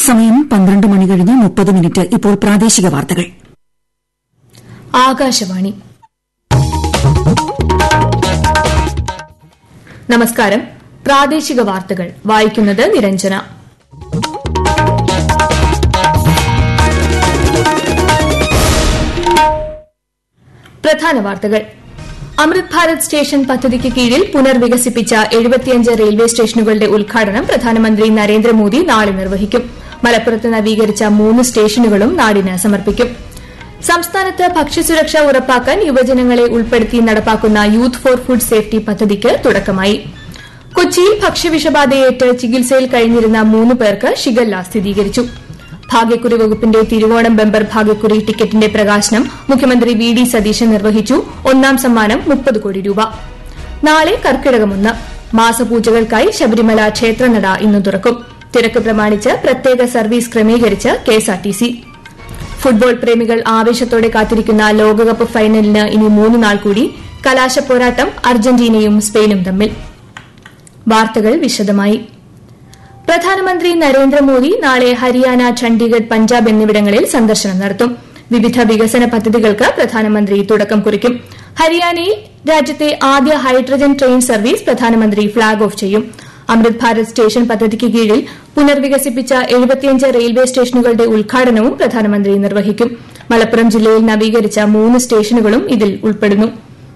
സമയം പന്ത്രണ്ട് മണി കഴിഞ്ഞ് മുപ്പത് മിനിറ്റ് ഇപ്പോൾ പ്രാദേശിക വാർത്തകൾ ആകാശവാണി നമസ്കാരം പ്രാദേശിക വാർത്തകൾ വായിക്കുന്നത് നിരഞ്ജന പ്രധാന വാർത്തകൾ അമൃത് ഭാരത് സ്റ്റേഷൻ പദ്ധതിക്ക് കീഴിൽ പുനർവികസിപ്പിച്ച എഴുപത്തിയഞ്ച് റെയിൽവേ സ്റ്റേഷനുകളുടെ ഉദ്ഘാടനം പ്രധാനമന്ത്രി നരേന്ദ്രമോദി നാളെ നിർവഹിക്കും മലപ്പുറത്ത് നവീകരിച്ച മൂന്ന് സ്റ്റേഷനുകളും നാടിന് സമർപ്പിക്കും സംസ്ഥാനത്ത് ഭക്ഷ്യസുരക്ഷ ഉറപ്പാക്കാൻ യുവജനങ്ങളെ ഉൾപ്പെടുത്തി നടപ്പാക്കുന്ന യൂത്ത് ഫോർ ഫുഡ് സേഫ്റ്റി പദ്ധതിക്ക് തുടക്കമായി കൊച്ചിയിൽ ഭക്ഷ്യവിഷബാധയേറ്റ് ചികിത്സയിൽ കഴിഞ്ഞിരുന്ന മൂന്ന് പേർക്ക് ഷിഗല്ല സ്ഥിരീകരിച്ചു ഭാഗ്യക്കുറി വകുപ്പിന്റെ തിരുവോണം ബമ്പർ ഭാഗ്യക്കുറി ടിക്കറ്റിന്റെ പ്രകാശനം മുഖ്യമന്ത്രി വി ഡി സതീശൻ നിർവഹിച്ചു ഒന്നാം സമ്മാനം മുപ്പത് കോടി രൂപ നാളെ കർക്കിടകമൊന്ന് മാസപൂജകൾക്കായി ശബരിമല ക്ഷേത്രനട ഇന്ന് തുറക്കും തിരക്ക് പ്രമാണിച്ച് പ്രത്യേക സർവീസ് ക്രമീകരിച്ച് കെഎസ്ആർടിസി ഫുട്ബോൾ പ്രേമികൾ ആവേശത്തോടെ കാത്തിരിക്കുന്ന ലോകകപ്പ് ഫൈനലിന് ഇനി മൂന്ന് നാൾ കൂടി കലാശപ്പോരാട്ടം അർജന്റീനയും സ്പെയിനും തമ്മിൽ വാർത്തകൾ വിശദമായി പ്രധാനമന്ത്രി നരേന്ദ്രമോദി നാളെ ഹരിയാന ചണ്ഡീഗഡ് പഞ്ചാബ് എന്നിവിടങ്ങളിൽ സന്ദർശനം നടത്തും വിവിധ വികസന പദ്ധതികൾക്ക് പ്രധാനമന്ത്രി തുടക്കം കുറിക്കും ഹരിയാനയിൽ രാജ്യത്തെ ആദ്യ ഹൈഡ്രജൻ ട്രെയിൻ സർവീസ് പ്രധാനമന്ത്രി ഫ്ളാഗ് ഓഫ് ചെയ്യും അമൃത് ഭാരത് സ്റ്റേഷൻ പദ്ധതിക്ക് കീഴിൽ പുനർവികസിപ്പിച്ച എഴുപത്തിയഞ്ച് റെയിൽവേ സ്റ്റേഷനുകളുടെ ഉദ്ഘാടനവും പ്രധാനമന്ത്രി നിർവഹിക്കും മലപ്പുറം ജില്ലയിൽ നവീകരിച്ച മൂന്ന് സ്റ്റേഷനുകളും ഇതിൽ ഉൾപ്പെടുന്നു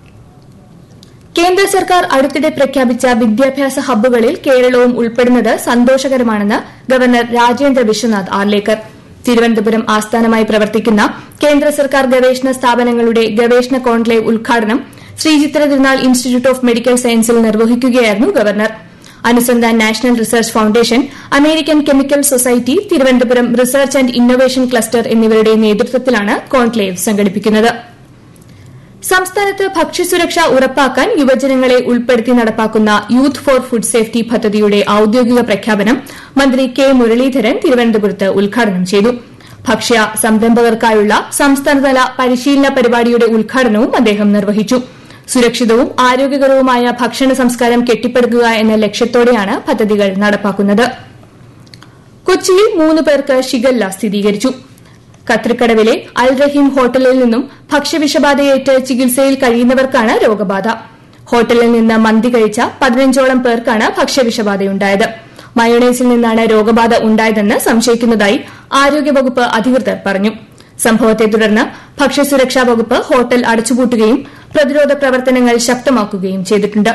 കേന്ദ്ര സർക്കാർ അടുത്തിടെ പ്രഖ്യാപിച്ച വിദ്യാഭ്യാസ ഹബ്ബുകളിൽ കേരളവും ഉൾപ്പെടുന്നത് സന്തോഷകരമാണെന്ന് ഗവർണർ രാജേന്ദ്ര വിശ്വനാഥ് ആർലേക്കർ തിരുവനന്തപുരം ആസ്ഥാനമായി പ്രവർത്തിക്കുന്ന കേന്ദ്ര സർക്കാർ ഗവേഷണ സ്ഥാപനങ്ങളുടെ ഗവേഷണ കോൺക്ലേവ് ഉദ്ഘാടനം ശ്രീചിത്ര തിരുനാൾ ഇൻസ്റ്റിറ്റ്യൂട്ട് ഓഫ് മെഡിക്കൽ സയൻസിൽ നിർവഹിക്കുകയായിരുന്നു governor Anusandhan national research foundation American chemical society Thiruvananthapuram research and innovation cluster എന്നിവരുടെ നേതൃത്വത്തിലാണ് കോൺക്ലേവ് സംഘടിപ്പിക്കുന്നത് സംസ്ഥാനത്ത് ഭക്ഷ്യസുരക്ഷ ഉറപ്പാക്കാൻ യുവജനങ്ങളെ ഉൾപ്പെടുത്തി നടപ്പാക്കുന്ന യൂത്ത് ഫോർ ഫുഡ് സേഫ്റ്റി പദ്ധതിയുടെ ഔദ്യോഗിക പ്രഖ്യാപനം മന്ത്രി കെ മുരളീധരൻ തിരുവനന്തപുരത്ത് ഉദ്ഘാടനം ചെയ്തു ഭക്ഷ്യ സംരംഭകർക്കായുള്ള സംസ്ഥാനതല പരിശീലന പരിപാടിയുടെ ഉദ്ഘാടനവും അദ്ദേഹം നിർവഹിച്ചു സുരക്ഷിതവും ആരോഗ്യകരവുമായ ഭക്ഷണ സംസ്കാരം കെട്ടിപ്പടുക്കുക എന്ന ലക്ഷ്യത്തോടെയാണ് പദ്ധതികൾ നടപ്പാക്കുന്നത് കൊച്ചിയിൽ മൂന്ന് പേർക്ക് ഷിഗല്ല സ്ഥിരീകരിച്ചു കത്രിക്കടവിലെ അൽ റഹീം ഹോട്ടലിൽ നിന്നും ഭക്ഷ്യവിഷബാധയേറ്റ് ചികിത്സയിൽ കഴിയുന്നവർക്കാണ് രോഗബാധ ഹോട്ടലിൽ നിന്ന് മന്തി കഴിച്ച പതിനഞ്ചോളം പേർക്കാണ് ഭക്ഷ്യവിഷബാധയുണ്ടായത് മയോണൈസിൽ നിന്നാണ് രോഗബാധ ഉണ്ടായതെന്ന് സംശയിക്കുന്നതായി ആരോഗ്യവകുപ്പ് അധികൃതർ പറഞ്ഞു സംഭവത്തെ തുടർന്ന് ഭക്ഷ്യസുരക്ഷാ വകുപ്പ് ഹോട്ടൽ അടച്ചുപൂട്ടുകയും പ്രതിരോധ പ്രവർത്തനങ്ങൾ ശക്തമാക്കുകയും ചെയ്തിട്ടുണ്ട്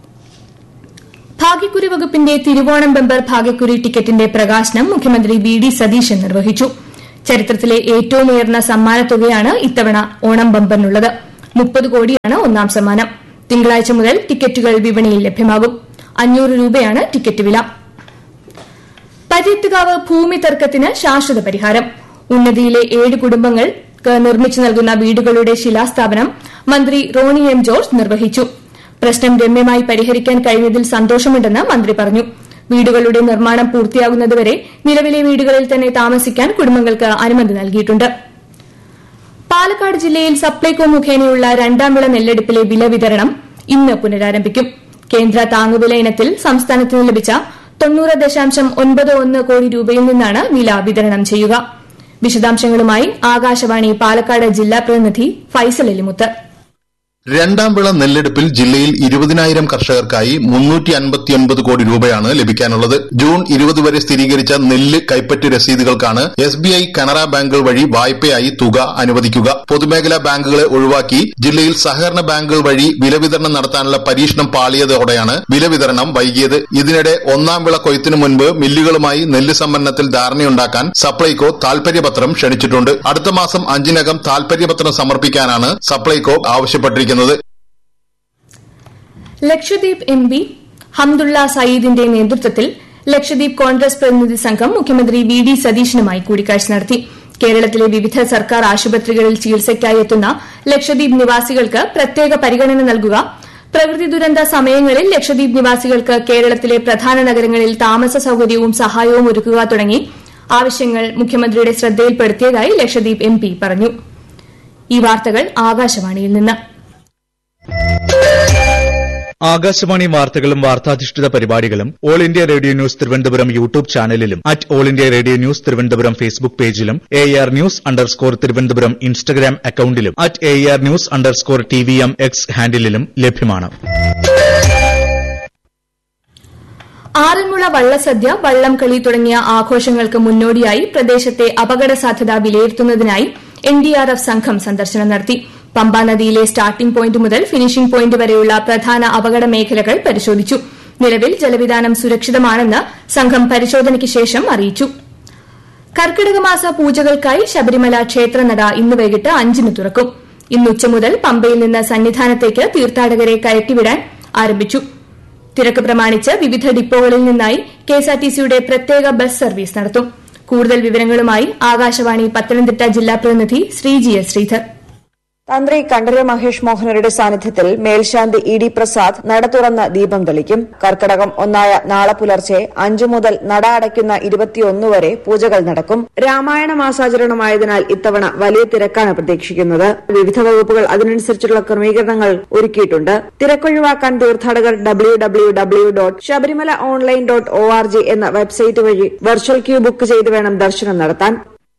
ഭാഗ്യക്കുറി വകുപ്പിന്റെ തിരുവോണം ബമ്പർ ഭാഗ്യക്കുറി ടിക്കറ്റിന്റെ പ്രകാശനം മുഖ്യമന്ത്രി വി ഡി സതീശൻ നിർവഹിച്ചു ചരിത്രത്തിലെ ഏറ്റവും ഉയർന്ന സമ്മാനത്തുകയാണ് ഇത്തവണ ഓണം ബമ്പറിനുള്ളത് മുപ്പത് കോടിയാണ് ഒന്നാം സമ്മാനം തിങ്കളാഴ്ച മുതൽ ടിക്കറ്റുകൾ വിപണിയിൽ ലഭ്യമാകും അഞ്ഞൂറ് രൂപയാണ് ടിക്കറ്റ് വില പര്യത്തുകാവ് ഭൂമി തർക്കത്തിന് ശാശ്വത പരിഹാരം ഉന്നതിയിലെ ഏഴ് കുടുംബങ്ങൾക്ക് നിർമ്മിച്ചു നൽകുന്ന വീടുകളുടെ ശിലാസ്ഥാപനം മന്ത്രി റോണി എം ജോർജ് നിർവഹിച്ചു പ്രശ്നം രമ്യമായി പരിഹരിക്കാൻ കഴിഞ്ഞതിൽ സന്തോഷമുണ്ടെന്ന് മന്ത്രി പറഞ്ഞു വീടുകളുടെ നിർമ്മാണം പൂർത്തിയാകുന്നതുവരെ നിലവിലെ വീടുകളിൽ തന്നെ താമസിക്കാൻ കുടുംബങ്ങൾക്ക് അനുമതി നൽകിയിട്ടുണ്ട് പാലക്കാട് ജില്ലയിൽ സപ്ലൈകോ മുഖേനയുള്ള രണ്ടാം വിള നെല്ലെടുപ്പിലെ വില വിതരണം ഇന്ന് പുനരാരംഭിക്കും കേന്ദ്ര താങ്ങുവില ഇനത്തിൽ സംസ്ഥാനത്തിന് ലഭിച്ച തൊണ്ണൂറ് ദശാംശം ഒൻപത് ഒന്ന് കോടി രൂപയിൽ നിന്നാണ് വില വിതരണം ചെയ്യുക വിശദാംശങ്ങളുമായി ആകാശവാണി പാലക്കാട് ജില്ലാ പ്രതിനിധി ഫൈസൽ എലിമുത്ത് രണ്ടാം വിള നെല്ലെടുപ്പിൽ ജില്ലയിൽ ഇരുപതിനായിരം കർഷകർക്കായി മുന്നൂറ്റി അൻപത്തിയൊൻപത് കോടി രൂപയാണ് ലഭിക്കാനുള്ളത് ജൂൺ ഇരുപത് വരെ സ്ഥിരീകരിച്ച നെല്ല് കൈപ്പറ്റ് രസീതുകൾക്കാണ് എസ് ബി ഐ കനറ ബാങ്കുകൾ വഴി വായ്പയായി തുക അനുവദിക്കുക പൊതുമേഖലാ ബാങ്കുകളെ ഒഴിവാക്കി ജില്ലയിൽ സഹകരണ ബാങ്കുകൾ വഴി വില വിതരണം നടത്താനുള്ള പരീക്ഷണം പാളിയതോടെയാണ് വില വിതരണം വൈകിയത് ഇതിനിടെ ഒന്നാം വിള കൊയ്ത്തിനു മുൻപ് മില്ലുകളുമായി നെല്ല് സംഭരണത്തിൽ ധാരണയുണ്ടാക്കാൻ സപ്ലൈകോ താൽപര്യപത്രം ക്ഷണിച്ചിട്ടുണ്ട് അടുത്ത മാസം അഞ്ചിനകം താൽപര്യപത്രം സമർപ്പിക്കാനാണ് സപ്ലൈകോ ആവശ്യപ്പെട്ടിരിക്കുന്നത് ലക്ഷദ്വീപ് എം പി ഹംദുള്ള സയീദിന്റെ നേതൃത്വത്തിൽ ലക്ഷദ്വീപ് കോൺഗ്രസ് പ്രതിനിധി സംഘം മുഖ്യമന്ത്രി വി ഡി സതീശനുമായി കൂടിക്കാഴ്ച നടത്തി കേരളത്തിലെ വിവിധ സർക്കാർ ആശുപത്രികളിൽ ചികിത്സയ്ക്കായി എത്തുന്ന ലക്ഷദ്വീപ് നിവാസികൾക്ക് പ്രത്യേക പരിഗണന നൽകുക പ്രകൃതി ദുരന്ത സമയങ്ങളിൽ ലക്ഷദ്വീപ് നിവാസികൾക്ക് കേരളത്തിലെ പ്രധാന നഗരങ്ങളിൽ താമസ സൌകര്യവും സഹായവും ഒരുക്കുക തുടങ്ങി ആവശ്യങ്ങൾ മുഖ്യമന്ത്രിയുടെ ശ്രദ്ധയിൽപ്പെടുത്തിയതായി ലക്ഷദ്വീപ് എം പി പറഞ്ഞു ഈ വാർത്തകൾ ആകാശവാണിയിൽ നിന്ന് ആകാശവാണി വാർത്തകളും വാർത്താധിഷ്ഠിത പരിപാടികളും all India radio news Thiruvananthapuram YouTube ചാനലിലും at all India radio news Thiruvananthapuram Facebook പേജിലും A R news underscore Thiruvananthapuram Instagram അക്കൌണ്ടിലും at A R news underscore T V M X ഹാൻഡിലും ലഭ്യമാണ് ആറന്മുള വള്ളസദ്യ വള്ളംകളി തുടങ്ങിയ ആഘോഷങ്ങൾക്ക് മുന്നോടിയായി പ്രദേശത്തെ അപകട സാധ്യത വിലയിരുത്തുന്നതിനായി എൻഡിആർഎഫ് സംഘം സന്ദർശനം നടത്തി പമ്പാ നദിയിലെ സ്റ്റാർട്ടിംഗ് പോയിന്റ് മുതൽ ഫിനിഷിംഗ് പോയിന്റ് വരെയുള്ള പ്രധാന അപകട മേഖലകൾ പരിശോധിച്ചു നിലവിൽ ജലവിധാനം സുരക്ഷിതമാണെന്ന് സംഘം പരിശോധനയ്ക്ക് ശേഷം അറിയിച്ചു കർക്കിടകമാസ പൂജകൾക്കായി ശബരിമല ക്ഷേത്രനട ഇന്ന് വൈകിട്ട് അഞ്ചിന് തുറക്കും ഇന്ന് ഉച്ച മുതൽ പമ്പയിൽ നിന്ന് സന്നിധാനത്തേക്ക് തീർത്ഥാടകരെ കയറ്റിവിടാൻ ആരംഭിച്ചു തിരക്ക് പ്രമാണിച്ച് വിവിധ ഡിപ്പോകളിൽ നിന്നായി കെഎസ്ആർടിസിയുടെ പ്രത്യേക ബസ് സർവീസ് നടത്തും കൂടുതൽ വിവരങ്ങളുമായി ആകാശവാണി പത്തനംതിട്ട ജില്ലാ പ്രതിനിധി ശ്രീജി എസ് ശ്രീധർ തന്ത്രി കണ്ഠര മഹേഷ് മോഹനരുടെ സാന്നിധ്യത്തിൽ മേൽശാന്തി ഇ ഡി പ്രസാദ് നട തുറന്ന് ദീപം തെളിക്കും കർക്കടകം ഒന്നായ നാളെ പുലർച്ചെ അഞ്ചു മുതൽ നട അടയ്ക്കുന്ന ഇരുപത്തിയൊന്ന് വരെ പൂജകൾ നടക്കും രാമായണ മാസാചരണമായതിനാൽ ഇത്തവണ വലിയ തിരക്കാണ് പ്രതീക്ഷിക്കുന്നത് വിവിധ വകുപ്പുകൾ അതിനനുസരിച്ചുള്ള ക്രമീകരണങ്ങൾ ഒരുക്കിയിട്ടുണ്ട് തിരക്കൊഴിവാക്കാൻ തീർത്ഥാടകർ W W W dot Sabarimala online dot O R G എന്ന വെബ്സൈറ്റ് വഴി വെർച്വൽ ക്യൂ ബുക്ക് ചെയ്ത് വേണം ദർശനം നടത്താൻ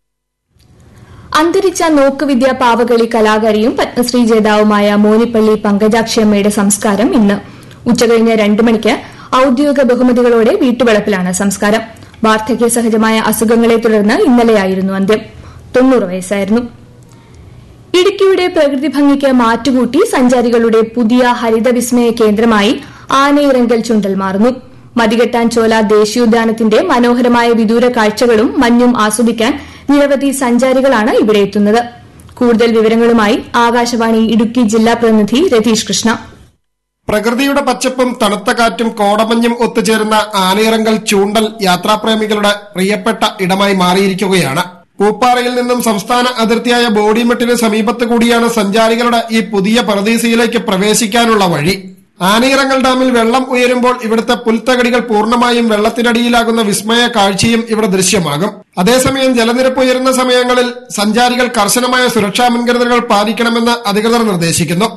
അന്തരിച്ച നോക്കുവിദ്യ പാവകളി കലാകാരിയും പത്മശ്രീ ജേതാവുമായ മോനിപ്പള്ളി പങ്കജാക്ഷിയമ്മയുടെ സംസ്കാരം ഇന്ന് ഉച്ചകഴിഞ്ഞ് രണ്ട് മണിക്ക് ഔദ്യോഗിക ബഹുമതികളോടെ വീട്ടുവളപ്പിലാണ് സംസ്കാരം വാർദ്ധക്യ സഹജമായ അസുഖങ്ങളെ തുടർന്ന് ഇന്നലെയായിരുന്നു അന്ത്യം തൊണ്ണൂറ് വയസ്സായിരുന്നു ഇടുക്കിയുടെ പ്രകൃതി ഭംഗിക്ക് മാറ്റുകൂട്ടി സഞ്ചാരികളുടെ പുതിയ ഹരിതവിസ്മയ കേന്ദ്രമായി ആനയിറങ്കൽ ചുണ്ടൽ മാറുന്നു മതികെട്ടാൻ ചോല ദേശീയോദ്യാനത്തിന്റെ മനോഹരമായ വിദൂര കാഴ്ചകളും മഞ്ഞും ആസ്വദിക്കാൻ നിരവധി സഞ്ചാരികളാണ് ഇവിടെ എത്തുന്നത് കൂടുതൽ വിവരങ്ങളുമായി ആകാശവാണി ഇടുക്കി ജില്ലാ പ്രതിനിധി രതീഷ് കൃഷ്ണ പ്രകൃതിയുടെ പച്ചപ്പും തണുത്ത കാറ്റും കോടമഞ്ഞും ഒത്തുചേരുന്ന ആനയിറങ്കൽ ചൂണ്ടൽ യാത്രാപ്രേമികളുടെ പ്രിയപ്പെട്ട ഇടമായി മാറിയിരിക്കുകയാണ് പൂപ്പാറയിൽ നിന്നും സംസ്ഥാന അതിർത്തിയായ ബോഡിമെട്ടിന് സമീപത്ത് കൂടിയാണ് സഞ്ചാരികളുടെ ഈ പുതിയ പറദീസയിലേക്ക് പ്രവേശിക്കാനുള്ള വഴി ആനയിറങ്ങൽ ഡാമിൽ വെള്ളം ഉയരുമ്പോൾ ഇവിടുത്തെ പുൽത്തകടികൾ പൂർണ്ണമായും വെള്ളത്തിനടിയിലാകുന്ന വിസ്മയ കാഴ്ചയും ഇവിടെ ദൃശ്യമാകും അതേസമയം ജലനിരപ്പ് ഉയരുന്ന സമയങ്ങളിൽ സഞ്ചാരികൾ കർശനമായ സുരക്ഷാ മുൻകരുതലുകൾ പാലിക്കണമെന്ന് അധികൃതർ നിർദ്ദേശിക്കുന്നു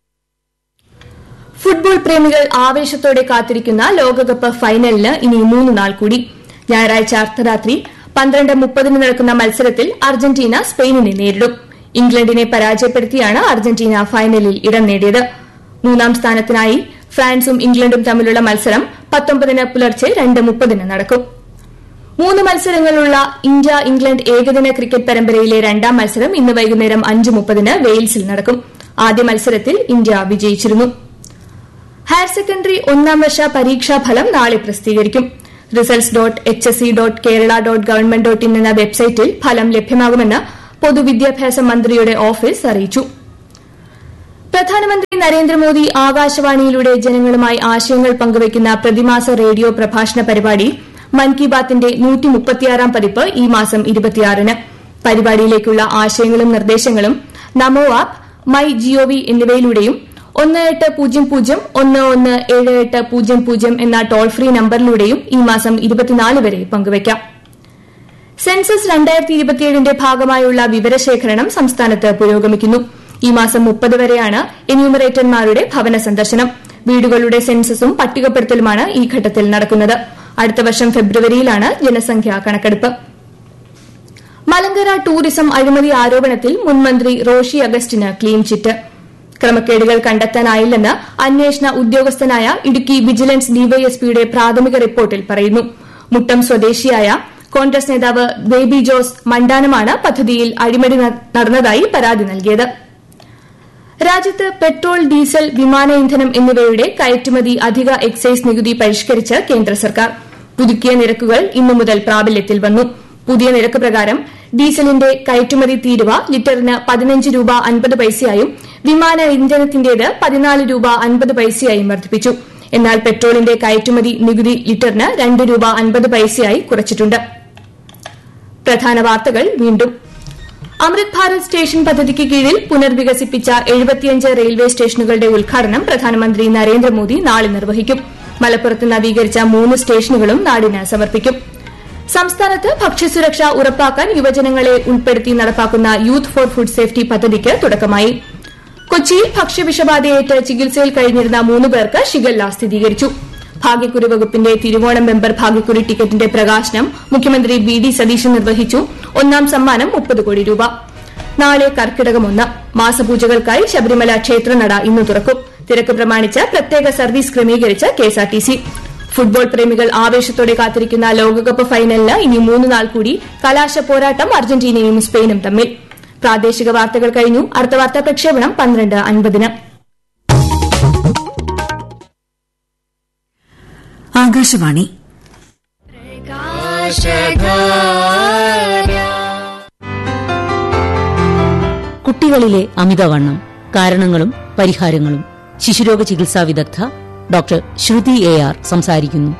ഫുട്ബോൾ പ്രേമികൾ ആവേശത്തോടെ കാത്തിരിക്കുന്ന ലോകകപ്പ് ഫൈനലിന് ഇനി മൂന്ന് നാൾ കൂടി ഞായറാഴ്ച അർദ്ധരാത്രി പന്ത്രണ്ട് മുപ്പതിന് നടക്കുന്ന മത്സരത്തിൽ അർജന്റീന സ്പെയിനിനെ നേരിടും ഇംഗ്ലണ്ടിനെ പരാജയപ്പെടുത്തിയാണ് അർജന്റീന ഫൈനലിൽ ഇടം നേടിയത് മൂന്നാം സ്ഥാനത്തിനായി ഫ്രാൻസും ഇംഗ്ലണ്ടും തമ്മിലുള്ള മത്സരം പത്തൊമ്പതിന് പുലർച്ചെ രണ്ട് മുപ്പതിന് നടക്കും മൂന്ന് മത്സരങ്ങളുള്ള ഇന്ത്യ ഇംഗ്ലണ്ട് ഏകദിന ക്രിക്കറ്റ് പരമ്പരയിലെ രണ്ടാം മത്സരം ഇന്ന് വൈകുന്നേരം അഞ്ച് മുപ്പതിന് വെയിൽസിൽ നടക്കും ആദ്യ മത്സരത്തിൽ ഇന്ത്യ വിജയിച്ചിരുന്നു ഹയർ സെക്കൻഡറി ഒന്നാം വർഷ പരീക്ഷാ ഫലം നാളെ പ്രസിദ്ധീകരിക്കും results dot H S C dot Kerala dot government dot in എന്ന വെബ്സൈറ്റിൽ ഫലം ലഭ്യമാകുമെന്ന് പൊതുവിദ്യാഭ്യാസ മന്ത്രിയുടെ ഓഫീസ് അറിയിച്ചു പ്രധാനമന്ത്രി നരേന്ദ്രമോദി ആകാശവാണിയിലൂടെ ജനങ്ങളുമായി ആശയങ്ങൾ പങ്കുവയ്ക്കുന്ന പ്രതിമാസ റേഡിയോ പ്രഭാഷണ പരിപാടി മൻ കി ബാത്തിന്റെ നൂറ്റിമുപ്പത്തിയാറാം പതിപ്പ് ഈ മാസം ഇരുപത്തിയാറിന് പരിപാടിയിലേക്കുള്ള ആശയങ്ങളും നിർദ്ദേശങ്ങളും നമോ ആപ്പ് മൈ ജിഒവി എന്നിവയിലൂടെയും ഒന്ന് എട്ട് പൂജ്യം പൂജ്യം ഒന്ന് ഒന്ന് ഏഴ് എട്ട് പൂജ്യം പൂജ്യം എന്ന ടോൾ ഫ്രീ നമ്പറിലൂടെയും ഈ മാസം ഇരുപത്തിനാല് വരെ പങ്കുവയ്ക്കാം സെൻസസ് രണ്ടായിരത്തി ഇരുപത്തിയേഴിന്റെ ഭാഗമായുള്ള വിവരശേഖരണം സംസ്ഥാനത്ത് പുരോഗമിക്കുന്നു ഈ മാസം മുപ്പത് വരെയാണ് എന്യൂമറേറ്റർമാരുടെ ഭവന സന്ദർശനം വീടുകളുടെ സെൻസസും പട്ടികപ്പെടുത്തലുമാണ് ഈ ഘട്ടത്തിൽ നടക്കുന്നത് അടുത്ത വർഷം ഫെബ്രുവരിയിലാണ് ജനസംഖ്യാ കണക്കെടുപ്പ് മലങ്കര ടൂറിസം അഴിമതി ആരോപണത്തിൽ മുൻമന്ത്രി റോഷി അഗസ്റ്റിന് ക്ലീൻ ചിറ്റ് ക്രമക്കേടുകൾ കണ്ടെത്താനായില്ലെന്ന് അന്വേഷണ ഉദ്യോഗസ്ഥനായ ഇടുക്കി വിജിലൻസ് ഡിവൈഎസ്പിയുടെ പ്രാഥമിക റിപ്പോർട്ടിൽ പറയുന്നു മുട്ടം സ്വദേശിയായ കോൺഗ്രസ് നേതാവ് ബേബി ജോസ് മണ്ടാനമാണ് പദ്ധതിയിൽ അഴിമതി നടന്നതായി പരാതി നൽകിയത് രാജ്യത്ത് പെട്രോൾ ഡീസൽ വിമാന ഇന്ധനം എന്നിവയുടെ കയറ്റുമതി അധിക എക്സൈസ് നികുതി പരിഷ്കരിച്ച് കേന്ദ്ര സർക്കാർ പുതുക്കിയ നിരക്കുകൾ ഇന്നു മുതൽ പ്രാബല്യത്തിൽ വന്നു പുതിയ നിരക്ക് പ്രകാരം ഡീസലിന്റെ കയറ്റുമതി തീരുവ ലിറ്ററിന് പതിനഞ്ച് രൂപ അൻപത് പൈസയായും വിമാന ഇന്ധനത്തിന്റേത് പതിനാല് രൂപ അൻപത് പൈസയായും വർദ്ധിപ്പിച്ചു എന്നാൽ പെട്രോളിന്റെ കയറ്റുമതി നികുതി ലിറ്ററിന് രണ്ട് രൂപ അൻപത് പൈസയായി കുറച്ചിട്ടുണ്ട് പ്രധാന വാർത്തകൾ വീണ്ടും അമൃത് ഭാരത് സ്റ്റേഷൻ പദ്ധതിക്ക് കീഴിൽ പുനർവികസിപ്പിച്ച എഴുപത്തിയഞ്ച് റെയിൽവേ സ്റ്റേഷനുകളുടെ ഉദ്ഘാടനം പ്രധാനമന്ത്രി നരേന്ദ്രമോദി നാളെ നിർവഹിക്കും മലപ്പുറത്ത് നവീകരിച്ച മൂന്ന് സ്റ്റേഷനുകളും നാടിന് സമർപ്പിക്കും സംസ്ഥാനത്ത് ഭക്ഷ്യസുരക്ഷ ഉറപ്പാക്കാൻ യുവജനങ്ങളെ ഉൾപ്പെടുത്തി നടപ്പാക്കുന്ന യൂത്ത് ഫോർ ഫുഡ് സേഫ്റ്റി പദ്ധതിക്ക് തുടക്കമായി കൊച്ചിയിൽ ഭക്ഷ്യവിഷബാധയേറ്റ് ചികിത്സയിൽ കഴിഞ്ഞിരുന്ന മൂന്ന് പേർക്ക് ഷിഗല്ല സ്ഥിരീകരിച്ചു ഭാഗ്യക്കുറി വകുപ്പിന്റെ തിരുവോണം മെമ്പർ ഭാഗ്യക്കുറി ടിക്കറ്റിന്റെ പ്രകാശനം മുഖ്യമന്ത്രി വി ഡി സതീശൻ നിർവഹിച്ചു ഒന്നാം സമ്മാനം മുപ്പത് കോടി രൂപ നാളെ കർക്കിടകം ഒന്ന് മാസപൂജകൾക്കായി ശബരിമല ക്ഷേത്രനട ഇന്ന് തുറക്കും തിരക്ക് പ്രമാണിച്ച് പ്രത്യേക സർവീസ് ക്രമീകരിച്ച് കെഎസ്ആർടിസി ഫുട്ബോൾ പ്രേമികൾ ആവേശത്തോടെ കാത്തിരിക്കുന്ന ലോകകപ്പ് ഫൈനലിന് ഇനി മൂന്ന് നാൾ കൂടി കലാശ പോരാട്ടം അർജന്റീനയും സ്പെയിനും തമ്മിൽ പ്രാദേശിക വാർത്തകൾ കഴിഞ്ഞു അടുത്ത വാർത്താ പ്രക്ഷേപണം പന്ത്രണ്ട് അൻപതിന് ആകാശവാണി കുട്ടികളിലെ അമിതവണ്ണം കാരണങ്ങളും പരിഹാരങ്ങളും ശിശുരോഗ ചികിത്സാ വിദഗ്ധ ഡോക്ടർ ശ്രുതി എ ആർ സംസാരിക്കുന്നു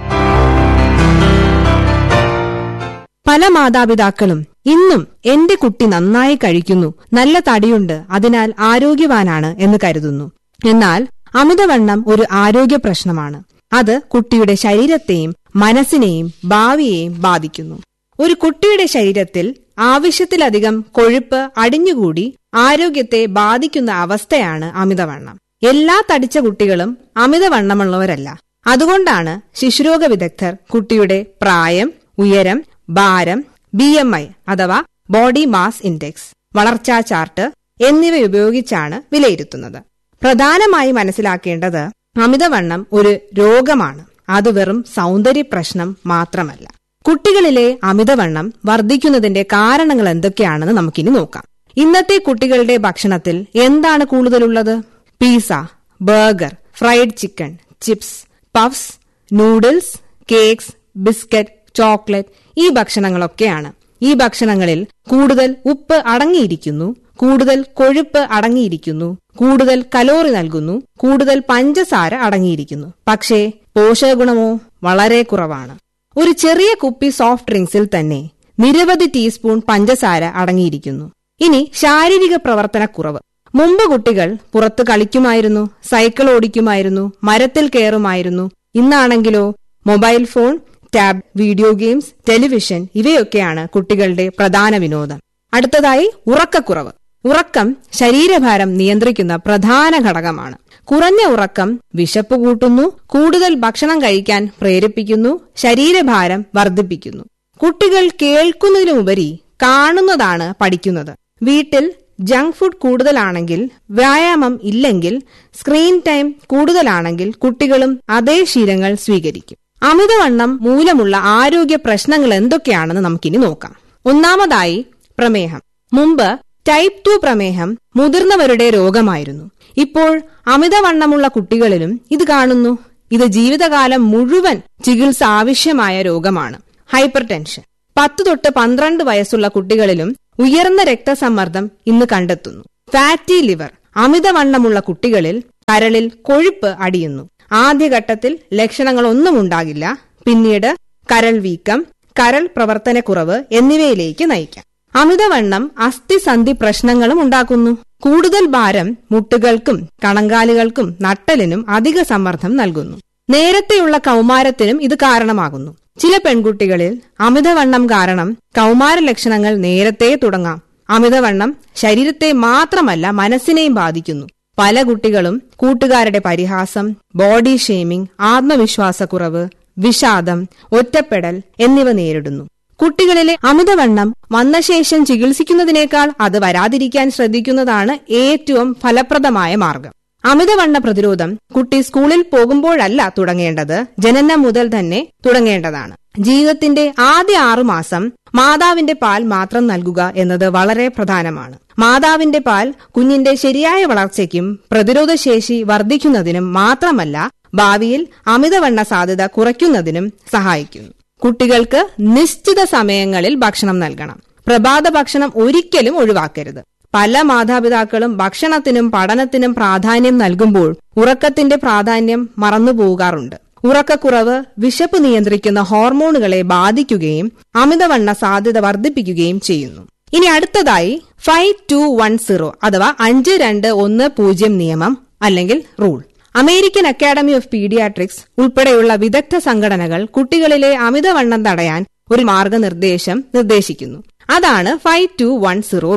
പല മാതാപിതാക്കളും ഇന്നും എന്റെ കുട്ടി നന്നായി കഴിക്കുന്നു നല്ല തടിയുണ്ട് അതിനാൽ ആരോഗ്യവാനാണ് എന്ന് കരുതുന്നു എന്നാൽ അമിതവണ്ണം ഒരു ആരോഗ്യ പ്രശ്നമാണ് അത് കുട്ടിയുടെ ശരീരത്തെയും മനസ്സിനെയും ഭാവിയെയും ബാധിക്കുന്നു ഒരു കുട്ടിയുടെ ശരീരത്തിൽ ആവശ്യത്തിലധികം കൊഴുപ്പ് അടിഞ്ഞുകൂടി ആരോഗ്യത്തെ ബാധിക്കുന്ന അവസ്ഥയാണ് അമിതവണ്ണം എല്ലാ തടിച്ച കുട്ടികളും അമിതവണ്ണമുള്ളവരല്ല അതുകൊണ്ടാണ് ശിശുരോഗ വിദഗ്ധർ കുട്ടിയുടെ പ്രായം ഉയരം ഭാരം ബി എം ഐ അഥവാ ബോഡി മാസ് ഇൻഡെക്സ് വളർച്ചാ ചാർട്ട് എന്നിവ ഉപയോഗിച്ചാണ് വിലയിരുത്തുന്നത് പ്രധാനമായി മനസ്സിലാക്കേണ്ടത് അമിതവണ്ണം ഒരു രോഗമാണ് അത് വെറും സൗന്ദര്യ പ്രശ്നം മാത്രമല്ല കുട്ടികളിലെ അമിതവണ്ണം വർദ്ധിക്കുന്നതിന്റെ കാരണങ്ങൾ എന്തൊക്കെയാണെന്ന് നമുക്കിനി നോക്കാം ഇന്നത്തെ കുട്ടികളുടെ ഭക്ഷണത്തിൽ എന്താണ് കൂടുതലുള്ളത് pizza burger fried chicken chips puffs noodles cakes biscuit chocolate ഈ ഭക്ഷണങ്ങളൊക്കെയാണ് ഈ ഭക്ഷണങ്ങളിൽ കൂടുതൽ ഉപ്പ് അടങ്ങിയിരിക്കുന്നു കൂടുതൽ കൊഴുപ്പ് അടങ്ങിയിരിക്കുന്നു കൂടുതൽ കലോറി നൽകുന്നു കൂടുതൽ പഞ്ചസാര അടങ്ങിയിരിക്കുന്നു പക്ഷേ പോഷകഗുണമോ വളരെ കുറവാണ് ഒരു ചെറിയ കുപ്പി സോഫ്റ്റ് ഡ്രിങ്ക്സിൽ തന്നെ നിരവധി ടീസ്പൂൺ പഞ്ചസാര അടങ്ങിയിരിക്കുന്നു ഇനി ശാരീരിക പ്രവർത്തനക്കുറവ് മുമ്പ് കുട്ടികൾ പുറത്ത് കളിക്കുമായിരുന്നു സൈക്കിൾ ഓടിക്കുമായിരുന്നു മരത്തിൽ കയറുമായിരുന്നു ഇന്നാണെങ്കിലോ mobile phone tab video games television ഇവയൊക്കെയാണ് കുട്ടികളുടെ പ്രധാന വിനോദം അടുത്തതായി ഉറക്കക്കുറവ് ഉറക്കം ശരീരഭാരം നിയന്ത്രിക്കുന്ന പ്രധാന ഘടകമാണ് കുറഞ്ഞ ഉറക്കം വിശപ്പ് കൂട്ടുന്നു കൂടുതൽ ഭക്ഷണം കഴിക്കാൻ പ്രേരിപ്പിക്കുന്നു ശരീരഭാരം വർദ്ധിപ്പിക്കുന്നു കുട്ടികൾ കേൾക്കുന്നതിനുപരി കാണുന്നതാണ് പഠിക്കുന്നത് വീട്ടിൽ ജങ്ക് ഫുഡ് കൂടുതലാണെങ്കിൽ വ്യായാമം ഇല്ലെങ്കിൽ സ്ക്രീൻ ടൈം കൂടുതലാണെങ്കിൽ കുട്ടികളും അതേ ശീലങ്ങൾ സ്വീകരിക്കും അമിതവണ്ണം മൂലമുള്ള ആരോഗ്യ പ്രശ്നങ്ങൾ എന്തൊക്കെയാണെന്ന് നമുക്കിനി നോക്കാം ഒന്നാമതായി പ്രമേഹം മുമ്പ് ടൈപ്പ് ടു പ്രമേഹം മുതിർന്നവരുടെ രോഗമായിരുന്നു ഇപ്പോൾ അമിതവണ്ണമുള്ള കുട്ടികളിലും ഇത് കാണുന്നു ഇത് ജീവിതകാലം മുഴുവൻ ചികിത്സ ആവശ്യമായ രോഗമാണ് ഹൈപ്പർ ടെൻഷൻ പത്ത് തൊട്ട് പന്ത്രണ്ട് വയസ്സുള്ള കുട്ടികളിലും ഉയർന്ന രക്തസമ്മർദ്ദം ഇന്ന് കണ്ടെത്തുന്നു ഫാറ്റി ലിവർ അമിതവണ്ണമുള്ള കുട്ടികളിൽ കരളിൽ കൊഴുപ്പ് അടിയുന്നു ആദ്യഘട്ടത്തിൽ ലക്ഷണങ്ങളൊന്നും ഉണ്ടാകില്ല പിന്നീട് കരൾ വീക്കം കരൾ പ്രവർത്തനക്കുറവ് എന്നിവയിലേക്ക് നയിക്കാം അമിതവണ്ണം അസ്ഥിസന്ധി പ്രശ്നങ്ങളും ഉണ്ടാക്കുന്നു കൂടുതൽ ഭാരം മുട്ടുകൾക്കും കണങ്കാലുകൾക്കും നട്ടലിനും അധിക സമ്മർദ്ദം നൽകുന്നു നേരത്തെയുള്ള കൗമാരത്തിനും ഇത് കാരണമാകുന്നു ചില പെൺകുട്ടികളിൽ അമിതവണ്ണം കാരണം കൗമാര ലക്ഷണങ്ങൾ നേരത്തെ തുടങ്ങാം അമിതവണ്ണം ശരീരത്തെ മാത്രമല്ല മനസ്സിനെയും ബാധിക്കുന്നു പല കുട്ടികളും കൂട്ടുകാരുടെ പരിഹാസം ബോഡി ഷെയ്മിംഗ് ആത്മവിശ്വാസക്കുറവ് വിഷാദം ഒറ്റപ്പെടൽ എന്നിവ നേരിടുന്നു കുട്ടികളിലെ അമിതവണ്ണം വന്ന ശേഷം ചികിത്സിക്കുന്നതിനേക്കാൾ അത് വരാതിരിക്കാൻ ശ്രദ്ധിക്കുന്നതാണ് ഏറ്റവും ഫലപ്രദമായ മാർഗം അമിതവണ്ണ പ്രതിരോധം കുട്ടി സ്കൂളിൽ പോകുമ്പോഴല്ല തുടങ്ങേണ്ടത് ജനനം മുതൽ തന്നെ തുടങ്ങേണ്ടതാണ് ജീവിതത്തിന്റെ ആദ്യ ആറുമാസം മാതാവിന്റെ പാൽ മാത്രം നൽകുക എന്നത് വളരെ പ്രധാനമാണ് മാതാവിന്റെ പാൽ കുഞ്ഞിന്റെ ശരിയായ വളർച്ചയ്ക്കും പ്രതിരോധശേഷി വർദ്ധിക്കുന്നതിനും മാത്രമല്ല ഭാവിയിൽ അമിതവണ്ണ സാധ്യത കുറയ്ക്കുന്നതിനും സഹായിക്കുന്നു കുട്ടികൾക്ക് നിശ്ചിത സമയങ്ങളിൽ ഭക്ഷണം നൽകണം പ്രഭാത ഭക്ഷണം ഒരിക്കലും ഒഴിവാക്കരുത് പല മാതാപിതാക്കളും ഭക്ഷണത്തിനും പഠനത്തിനും പ്രാധാന്യം നൽകുമ്പോൾ ഉറക്കത്തിന്റെ പ്രാധാന്യം മറന്നുപോകാറുണ്ട് ഉറക്കക്കുറവ് വിശപ്പ് നിയന്ത്രിക്കുന്ന ഹോർമോണുകളെ ബാധിക്കുകയും അമിതവണ്ണ സാധ്യത വർദ്ധിപ്പിക്കുകയും ചെയ്യുന്നു ഇനി അടുത്തതായി ഫൈവ് ടു വൺ സീറോ അഥവാ അഞ്ച് രണ്ട് ഒന്ന് പൂജ്യം നിയമം അല്ലെങ്കിൽ rule American academy of paediatrics ഉൾപ്പെടെയുള്ള വിദഗ്ധ സംഘടനകൾ കുട്ടികളിലെ അമിതവണ്ണം തടയാൻ ഒരു മാർഗനിർദ്ദേശം നിർദ്ദേശിക്കുന്നു അതാണ് five two one zero rule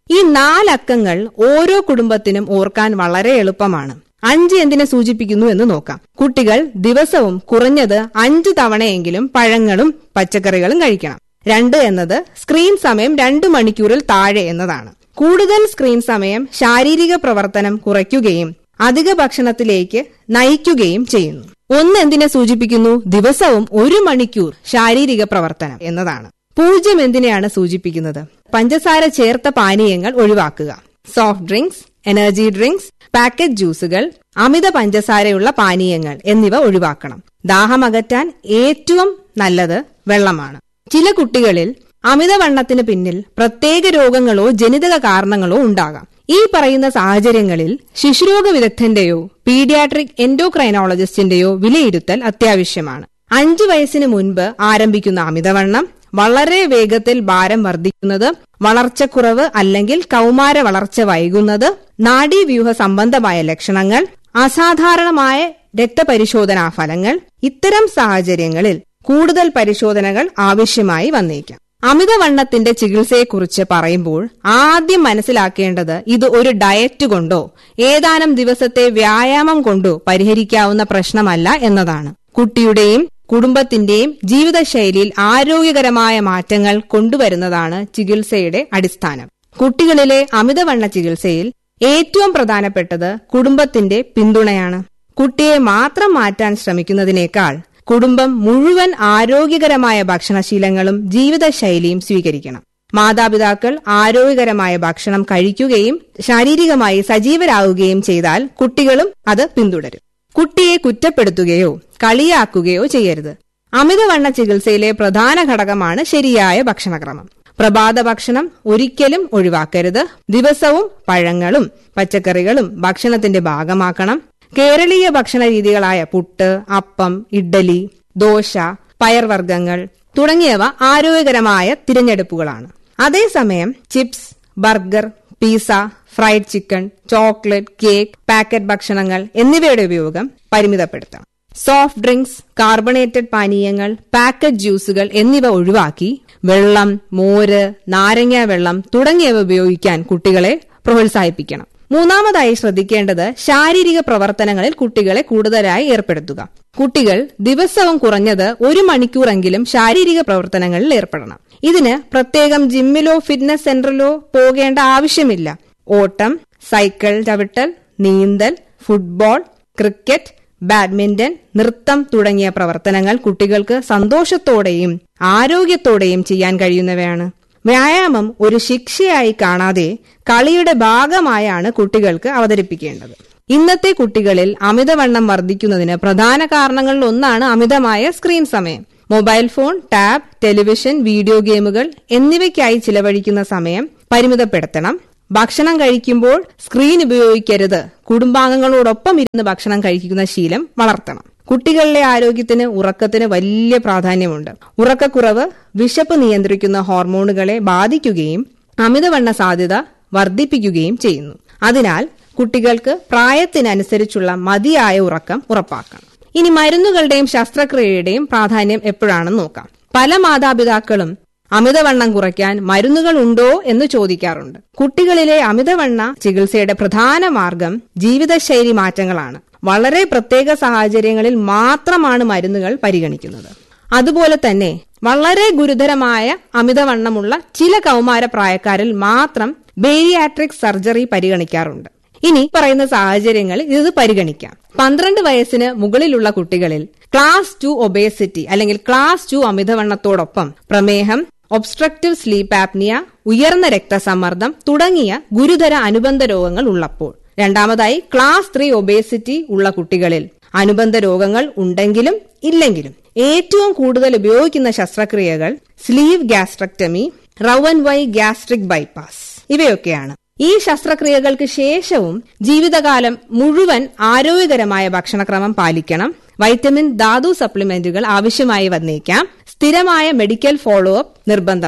ഈ നാലക്കങ്ങൾ ഓരോ കുടുംബത്തിനും ഓർക്കാൻ വളരെ എളുപ്പമാണ് അഞ്ച് എന്തിനെ സൂചിപ്പിക്കുന്നു എന്ന് നോക്കാം കുട്ടികൾ ദിവസവും കുറഞ്ഞത് അഞ്ചു തവണയെങ്കിലും പഴങ്ങളും പച്ചക്കറികളും കഴിക്കണം രണ്ട് എന്നത് സ്ക്രീൻ സമയം രണ്ടു മണിക്കൂറിൽ താഴെ എന്നതാണ് കൂടുതൽ സ്ക്രീൻ സമയം ശാരീരിക പ്രവർത്തനം കുറയ്ക്കുകയും അധിക ഭക്ഷണത്തിലേക്ക് നയിക്കുകയും ചെയ്യുന്നു ഒന്ന് എന്തിനെ സൂചിപ്പിക്കുന്നു ദിവസവും ഒരു മണിക്കൂർ ശാരീരിക പ്രവർത്തനം എന്നതാണ് പൂജ്യം എന്തിനെയാണ് സൂചിപ്പിക്കുന്നത് പഞ്ചസാര ചേർത്ത പാനീയങ്ങൾ ഒഴിവാക്കുക soft drinks energy drinks packet ജ്യൂസുകൾ അമിത പഞ്ചസാരയുള്ള പാനീയങ്ങൾ എന്നിവ ഒഴിവാക്കണം ദാഹമകറ്റാൻ ഏറ്റവും നല്ലത് വെള്ളമാണ് ചില കുട്ടികളിൽ അമിതവണ്ണത്തിന് പിന്നിൽ പ്രത്യേക രോഗങ്ങളോ ജനിതക കാരണങ്ങളോ ഉണ്ടാകാം ഈ പറയുന്ന സാഹചര്യങ്ങളിൽ ശിശുരോഗ വിദഗ്ധന്റെയോ പീഡിയാട്രിക് എൻഡോക്രൈനോളജിസ്റ്റിന്റെയോ വിലയിരുത്തൽ അത്യാവശ്യമാണ് അഞ്ചു വയസ്സിന് മുൻപ് ആരംഭിക്കുന്ന അമിതവണ്ണം വളരെ വേഗത്തിൽ ഭാരം വർദ്ധിക്കുന്നത് വളർച്ചക്കുറവ് അല്ലെങ്കിൽ കൗമാര വളർച്ച വൈകുന്നത് നാഡീവ്യൂഹ സംബന്ധമായ ലക്ഷണങ്ങൾ അസാധാരണമായ രക്തപരിശോധനാ ഫലങ്ങൾ ഇത്തരം സാഹചര്യങ്ങളിൽ കൂടുതൽ പരിശോധനകൾ ആവശ്യമായി വന്നേക്കാം അമിതവണ്ണത്തിന്റെ ചികിത്സയെക്കുറിച്ച് പറയുമ്പോൾ ആദ്യം മനസ്സിലാക്കേണ്ടത് ഇത് ഒരു ഡയറ്റ് കൊണ്ടോ ഏതാനും ദിവസത്തെ വ്യായാമം കൊണ്ടോ പരിഹരിക്കാവുന്ന പ്രശ്നമല്ല എന്നതാണ് കുട്ടിയുടെയും കുടുംബത്തിന്റെയും ജീവിതശൈലിയിൽ ആരോഗ്യകരമായ മാറ്റങ്ങൾ കൊണ്ടുവരുന്നതാണ് ചികിത്സയുടെ അടിസ്ഥാനം കുട്ടികളിലെ അമിതവണ്ണ ചികിത്സയിൽ ഏറ്റവും പ്രധാനപ്പെട്ടത് കുടുംബത്തിന്റെ പിന്തുണയാണ് കുട്ടിയെ മാത്രം മാറ്റാൻ ശ്രമിക്കുന്നതിനേക്കാൾ കുടുംബം മുഴുവൻ ആരോഗ്യകരമായ ഭക്ഷണശീലങ്ങളും ജീവിതശൈലിയും സ്വീകരിക്കണം മാതാപിതാക്കൾ ആരോഗ്യകരമായ ഭക്ഷണം കഴിക്കുകയും ശാരീരികമായി സജീവരാകുകയും ചെയ്താൽ കുട്ടികളും അത് പിന്തുടരും കുട്ടിയെ കുറ്റപ്പെടുത്തുകയോ കളിയാക്കുകയോ ചെയ്യരുത് അമിതവണ്ണ ചികിത്സയിലെ പ്രധാന ഘടകമാണ് ശരിയായ ഭക്ഷണക്രമം പ്രഭാത ഭക്ഷണം ഒരിക്കലും ഒഴിവാക്കരുത് ദിവസവും പഴങ്ങളും പച്ചക്കറികളും ഭക്ഷണത്തിന്റെ ഭാഗമാക്കണം കേരളീയ ഭക്ഷണ രീതികളായ പുട്ട് അപ്പം ഇഡ്ഡലി ദോശ പയർവർഗ്ഗങ്ങൾ തുടങ്ങിയവ ആരോഗ്യകരമായ തിരഞ്ഞെടുപ്പുകളാണ് അതേസമയം chips burger pizza fried chicken chocolate cake packet ഭക്ഷണങ്ങൾ എന്നിവയുടെ ഉപയോഗം പരിമിതപ്പെടുത്തണം സോഫ്റ്റ് ഡ്രിങ്ക്സ് കാർബണേറ്റഡ് പാനീയങ്ങൾ പാക്കറ്റ് ജ്യൂസുകൾ എന്നിവ ഒഴിവാക്കി വെള്ളം മോര് നാരങ്ങ വെള്ളം തുടങ്ങിയവ ഉപയോഗിക്കാൻ കുട്ടികളെ പ്രോത്സാഹിപ്പിക്കണം മൂന്നാമതായി ശ്രദ്ധിക്കേണ്ടത് ശാരീരിക പ്രവർത്തനങ്ങളിൽ കുട്ടികളെ കൂടുതലായി ഏർപ്പെടുത്തുക കുട്ടികൾ ദിവസവും കുറഞ്ഞത് ഒരു മണിക്കൂറെങ്കിലും ശാരീരിക പ്രവർത്തനങ്ങളിൽ ഏർപ്പെടണം ഇതിന് പ്രത്യേകം ജിമ്മിലോ ഫിറ്റ്നസ് സെന്ററിലോ പോകേണ്ട ആവശ്യമില്ല ഓട്ടം സൈക്കിൾ ചവിട്ടൽ നീന്തൽ ഫുട്ബോൾ ക്രിക്കറ്റ് ബാഡ്മിന്റൺ നൃത്തം തുടങ്ങിയ പ്രവർത്തനങ്ങൾ കുട്ടികൾക്ക് സന്തോഷത്തോടെയും ആരോഗ്യത്തോടെയും ചെയ്യാൻ കഴിയുന്നവയാണ് വ്യായാമം ഒരു ശിക്ഷയായി കാണാതെ കളിയുടെ ഭാഗമായാണ് കുട്ടികൾക്ക് അവതരിപ്പിക്കേണ്ടത് ഇന്നത്തെ കുട്ടികളിൽ അമിതവണ്ണം വർദ്ധിക്കുന്നതിന് പ്രധാന കാരണങ്ങളിൽ ഒന്നാണ് അമിതമായ സ്ക്രീൻ സമയം mobile phone tab television video ഗെയിമുകൾ എന്നിവയ്ക്കായി ചിലവഴിക്കുന്ന സമയം പരിമിതപ്പെടുത്തണം ഭക്ഷണം കഴിക്കുമ്പോൾ സ്ക്രീൻ ഉപയോഗിക്കരുത് കുടുംബാംഗങ്ങളോടൊപ്പം ഇരുന്ന് ഭക്ഷണം കഴിക്കുന്ന ശീലം വളർത്തണം കുട്ടികളിലെ ആരോഗ്യത്തിന് ഉറക്കത്തിന് വലിയ പ്രാധാന്യമുണ്ട് ഉറക്കക്കുറവ് വിശപ്പ് നിയന്ത്രിക്കുന്ന ഹോർമോണുകളെ ബാധിക്കുകയും അമിതവണ്ണ സാധ്യത വർദ്ധിപ്പിക്കുകയും ചെയ്യുന്നു അതിനാൽ കുട്ടികൾക്ക് പ്രായത്തിനനുസരിച്ചുള്ള മതിയായ ഉറക്കം ഉറപ്പാക്കണം ഇനി മരുന്നുകളുടെയും ശസ്ത്രക്രിയയുടെയും പ്രാധാന്യം എപ്പോഴാണെന്ന് നോക്കാം പല മാതാപിതാക്കളും അമിതവണ്ണം കുറയ്ക്കാൻ മരുന്നുകൾ ഉണ്ടോ എന്ന് ചോദിക്കാറുണ്ട് കുട്ടികളിലെ അമിതവണ്ണ ചികിത്സയുടെ പ്രധാന മാർഗം ജീവിതശൈലി മാറ്റങ്ങളാണ് വളരെ പ്രത്യേക സാഹചര്യങ്ങളിൽ മാത്രമാണ് മരുന്നുകൾ പരിഗണിക്കുന്നത് അതുപോലെ തന്നെ വളരെ ഗുരുതരമായ അമിതവണ്ണമുള്ള ചില കൗമാര പ്രായക്കാരിൽ മാത്രം ബേരിയാട്രിക് സർജറി പരിഗണിക്കാറുണ്ട് ഇനി പറയുന്ന സാഹചര്യങ്ങളിൽ ഇത് പരിഗണിക്കാം പന്ത്രണ്ട് വയസ്സിന് മുകളിലുള്ള കുട്ടികളിൽ ക്ലാസ് ടു ഒബേസിറ്റി അല്ലെങ്കിൽ ക്ലാസ് ടു അമിതവണ്ണത്തോടൊപ്പം പ്രമേഹം ഒബ്സ്ട്രക്റ്റീവ് സ്ലീപ്പ് ആപ്നിയ ഉയർന്ന രക്തസമ്മർദ്ദം തുടങ്ങിയ ഗുരുതര അനുബന്ധ രോഗങ്ങൾ ഉള്ളപ്പോൾ രണ്ടാമതായി ക്ലാസ് ത്രീ ഒബേസിറ്റി ഉള്ള കുട്ടികളിൽ അനുബന്ധ രോഗങ്ങൾ ഉണ്ടെങ്കിലും ഇല്ലെങ്കിലും ഏറ്റവും കൂടുതൽ ഉപയോഗിക്കുന്ന ശസ്ത്രക്രിയകൾ sleeve gastrectomy roux en Y gastric bypass ഇവയൊക്കെയാണ് ഈ ശസ്ത്രക്രിയകൾക്ക് ശേഷവും ജീവിതകാലം മുഴുവൻ ആരോഗ്യകരമായ ഭക്ഷണക്രമം പാലിക്കണം വൈറ്റമിൻ ധാതു സപ്ലിമെന്റുകൾ ആവശ്യമായി വന്നേക്കാം സ്ഥിരമായ മെഡിക്കൽ ഫോളോ അപ്പ് നിർബന്ധമാണ്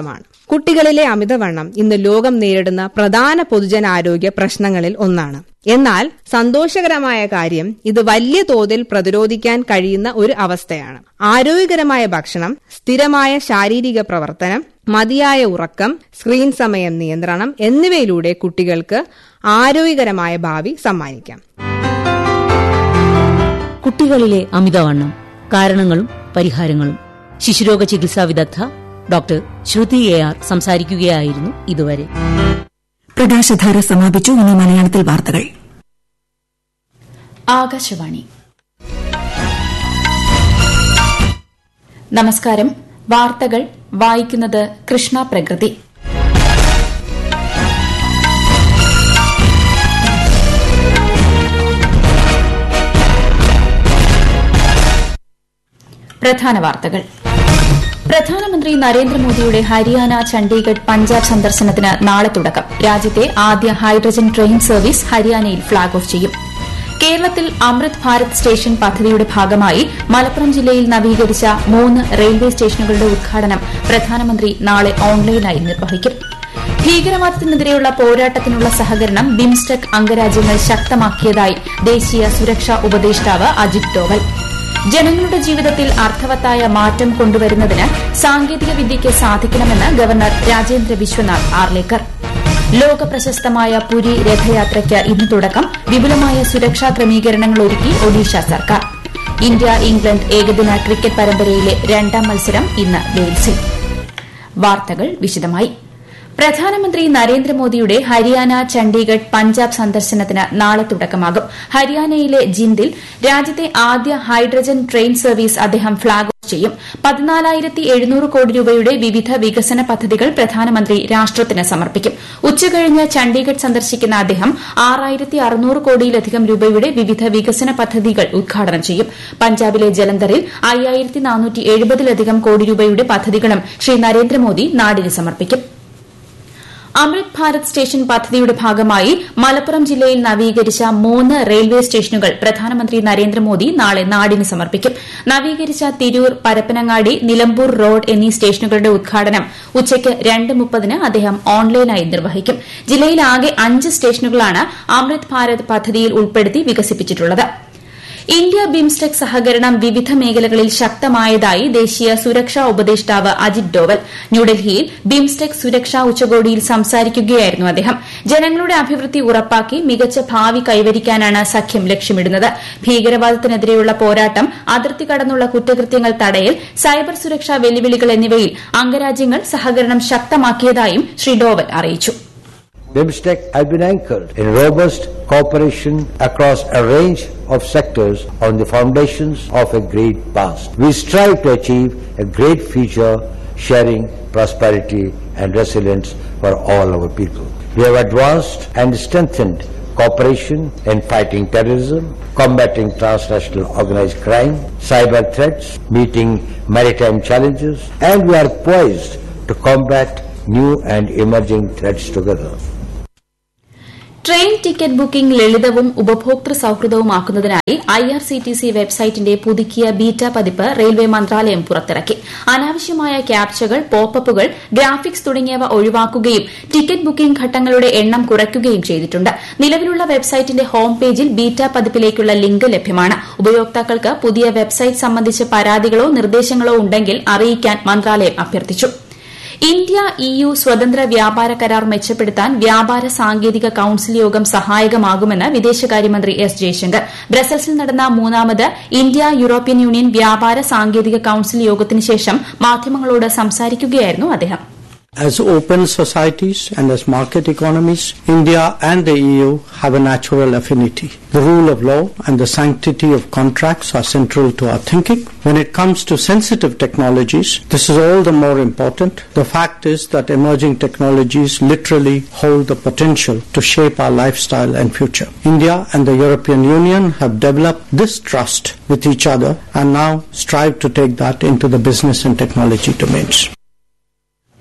കുട്ടികളിലെ അമിതവണ്ണം ഇന്ന് ലോകം നേരിടുന്ന പ്രധാന പൊതുജനാരോഗ്യ പ്രശ്നങ്ങളിൽ ഒന്നാണ് എന്നാൽ സന്തോഷകരമായ കാര്യം ഇത് വലിയ തോതിൽ പ്രതിരോധിക്കാൻ കഴിയുന്ന ഒരു അവസ്ഥയാണ് ആരോഗ്യകരമായ ഭക്ഷണം സ്ഥിരമായ ശാരീരിക പ്രവർത്തനം മതിയായ ഉറക്കം സ്ക്രീൻ സമയം നിയന്ത്രണം എന്നിവയിലൂടെ കുട്ടികൾക്ക് ആരോഗ്യകരമായ ഭാവി സമ്മാനിക്കാം കുട്ടികളിലെ അമിതവണ്ണം കാരണങ്ങളും പരിഹാരങ്ങളും ശിശുരോഗ ചികിത്സാ വിദഗ്ധ ഡോക്ടർ ശ്രുതി എ ആർ സംസാരിക്കുകയായിരുന്നു ഇതുവരെ പ്രകാശധാര സമാപിച്ചു ഇനി മലയാളത്തിൽ വാർത്തകൾ ആകാശവാണി നമസ്കാരം വാർത്തകൾ വായിക്കുന്നത് കൃഷ്ണ പ്രകൃതി പ്രധാന വാർത്തകൾ പ്രധാനമന്ത്രി നരേന്ദ്രമോദിയുടെ ഹരിയാന ചണ്ഡീഗഡ് പഞ്ചാബ് സന്ദർശനത്തിന് നാളെ തുടക്കം രാജ്യത്തെ ആദ്യ ഹൈഡ്രജൻ ട്രെയിൻ സർവീസ് ഹരിയാനയിൽ ഫ്ളാഗ് ഓഫ് ചെയ്യും കേരളത്തിൽ അമൃത് ഭാരത് സ്റ്റേഷൻ പദ്ധതിയുടെ ഭാഗമായി മലപ്പുറം ജില്ലയിൽ നവീകരിച്ച മൂന്ന് റെയിൽവേ സ്റ്റേഷനുകളുടെ ഉദ്ഘാടനം പ്രധാനമന്ത്രി നാളെ ഓൺലൈനായി നിർവഹിക്കും ഭീകരവാദത്തിനെതിരെയുള്ള പോരാട്ടത്തിനുള്ള സഹകരണം ബിംസ്റ്റെക് അംഗരാജ്യങ്ങൾ ശക്തമാക്കിയതായി ദേശീയ സുരക്ഷാ ഉപദേഷ്ടാവ് അജിത് ഡോവൽ ജനങ്ങളുടെ ജീവിതത്തിൽ അർത്ഥവത്തായ മാറ്റം കൊണ്ടുവരുന്നതിന് സാങ്കേതിക വിദ്യയ്ക്ക് സാധിക്കണമെന്ന് ഗവർണർ രാജേന്ദ്ര വിശ്വനാഥ് ആർലേക്കർ ലോക പ്രശസ്തമായ പുരി രഥയാത്രയ്ക്ക് ഇന്ന് തുടക്കം വിപുലമായ സുരക്ഷാ ക്രമീകരണങ്ങൾ ഒരുക്കി ഒഡീഷ സർക്കാർ ഇന്ത്യ ഇംഗ്ലണ്ട് ഏകദിന ക്രിക്കറ്റ് പരമ്പരയിലെ രണ്ടാം മത്സരം ഇന്ന് വെയിൽസിൽ വാർത്തകൾ വിശദമായി പ്രധാനമന്ത്രി നരേന്ദ്രമോദിയുടെ ഹരിയാന ചണ്ഡീഗഡ് പഞ്ചാബ് സന്ദർശനത്തിന് നാളെ തുടക്കമാകും ഹരിയാനയിലെ ജിന്ദിൽ രാജ്യത്തെ ആദ്യ ഹൈഡ്രജൻ ട്രെയിൻ സർവീസ് അദ്ദേഹം ഫ്ളാഗ് ഓഫ് ചെയ്യും പതിനാലായിരത്തി എഴുന്നൂറ് കോടി രൂപയുടെ വിവിധ വികസന പദ്ധതികൾ പ്രധാനമന്ത്രി രാഷ്ട്രത്തിന് സമർപ്പിക്കും ഉച്ചകഴിഞ്ഞ് ചണ്ഡീഗഡ് സന്ദർശിക്കുന്ന അദ്ദേഹം ആറായിരത്തി അറുന്നൂറ് കോടിയിലധികം രൂപയുടെ വിവിധ വികസന പദ്ധതികൾ ഉദ്ഘാടനം ചെയ്യും പഞ്ചാബിലെ ജലന്ധറിൽ അയ്യായിരത്തി നാനൂറ്റി എഴുപതിലധികം കോടി രൂപയുടെ പദ്ധതികളും ശ്രീ നരേന്ദ്രമോദി നാടിന് സമർപ്പിക്കും അമൃത് ഭാരത് സ്റ്റേഷൻ പദ്ധതിയുടെ ഭാഗമായി മലപ്പുറം ജില്ലയിൽ നവീകരിച്ച മൂന്ന് റെയിൽവേ സ്റ്റേഷനുകൾ പ്രധാനമന്ത്രി നരേന്ദ്രമോദി നാളെ നാടിന് സമർപ്പിക്കും നവീകരിച്ച തിരൂർ പരപ്പനങ്ങാടി നിലമ്പൂർ റോഡ് എന്നീ സ്റ്റേഷനുകളുടെ ഉദ്ഘാടനം ഉച്ചയ്ക്ക് രണ്ട് മുപ്പതിന് അദ്ദേഹം ഓൺലൈനായി നിർവഹിക്കും ജില്ലയിലാകെ അഞ്ച് സ്റ്റേഷനുകളാണ് അമൃത് ഭാരത് പദ്ധതിയിൽ ഉൾപ്പെടുത്തി വികസിപ്പിച്ചിട്ടുള്ളത് ഇന്ത്യ ബിംസ്റ്റെക് സഹകരണം വിവിധ മേഖലകളിൽ ശക്തമായതായി ദേശീയ സുരക്ഷാ ഉപദേഷ്ടാവ് അജിത് ഡോവൽ ന്യൂഡൽഹിയിൽ ബിംസ്റ്റെക് സുരക്ഷാ ഉച്ചകോടിയിൽ സംസാരിക്കുകയായിരുന്നു അദ്ദേഹം ജനങ്ങളുടെ അഭിവൃദ്ധി ഉറപ്പാക്കി മികച്ച ഭാവി കൈവരിക്കാനാണ് സഖ്യം ലക്ഷ്യമിടുന്നത് ഭീകരവാദത്തിനെതിരെയുള്ള പോരാട്ടം അതിർത്തി കടന്നുള്ള കുറ്റകൃത്യങ്ങൾ തടയൽ സൈബർ സുരക്ഷാ വെല്ലുവിളികൾ എന്നിവയിൽ അംഗരാജ്യങ്ങൾ സഹകരണം ശക്തമാക്കിയതായും ശ്രീ ഡോവൽ അറിയിച്ചു BIMSTEC has been anchored in robust cooperation across a range of sectors on the foundations of a great past. We strive to achieve a great future, sharing prosperity and resilience for all our people. We have advanced and strengthened cooperation in fighting terrorism, combating transnational organized crime, cyber threats, meeting maritime challenges, and we are poised to combat new and emerging threats together. Train ticket booking ലളിതവും ഉപഭോക്തൃ സൌഹൃദവുമാക്കുന്നതിനായി I R C T C വെബ്സൈറ്റിന്റെ പുതുക്കിയ beta പതിപ്പ് railway മന്ത്രാലയം പുറത്തിറക്കി അനാവശ്യമായ ക്യാപ്ചകൾ പോപ്പപ്പുകൾ graphics തുടങ്ങിയവ ഒഴിവാക്കുകയും ടിക്കറ്റ് ബുക്കിംഗ് ഘട്ടങ്ങളുടെ എണ്ണം കുറയ്ക്കുകയും ചെയ്തിട്ടുണ്ട് നിലവിലുള്ള വെബ്സൈറ്റിന്റെ ഹോം പേജിൽ ബീറ്റ പതിപ്പിലേക്കുള്ള ലിങ്ക് ലഭ്യമാണ് ഉപയോക്താക്കൾക്ക് പുതിയ വെബ്സൈറ്റ് സംബന്ധിച്ച് പരാതികളോ നിർദ്ദേശങ്ങളോ ഉണ്ടെങ്കിൽ അറിയിക്കാൻ മന്ത്രാലയം അഭ്യർത്ഥിച്ചു ഇന്ത്യ ഇയു സ്വതന്ത്ര വ്യാപാര കരാർ മെച്ചപ്പെടുത്താൻ വ്യാപാര സാങ്കേതിക കൌൺസിൽ യോഗം സഹായകമാകുമെന്ന് വിദേശകാര്യമന്ത്രി എസ് ജയശങ്കർ ബ്രസൽസിൽ നടന്ന മൂന്നാമത് ഇന്ത്യ യൂറോപ്യൻ യൂണിയൻ വ്യാപാര സാങ്കേതിക കൌൺസിൽ യോഗത്തിന് ശേഷം മാധ്യമങ്ങളോട് സംസാരിക്കുകയായിരുന്നു അദ്ദേഹം As open societies and as market economies, India and the EU have a natural affinity. The rule of law and the sanctity of contracts are central to our thinking. When it comes to sensitive technologies, this is all the more important. The fact is that emerging technologies literally hold the potential to shape our lifestyle and future. India and the European Union have developed this trust with each other and now strive to take that into the business and technology domains.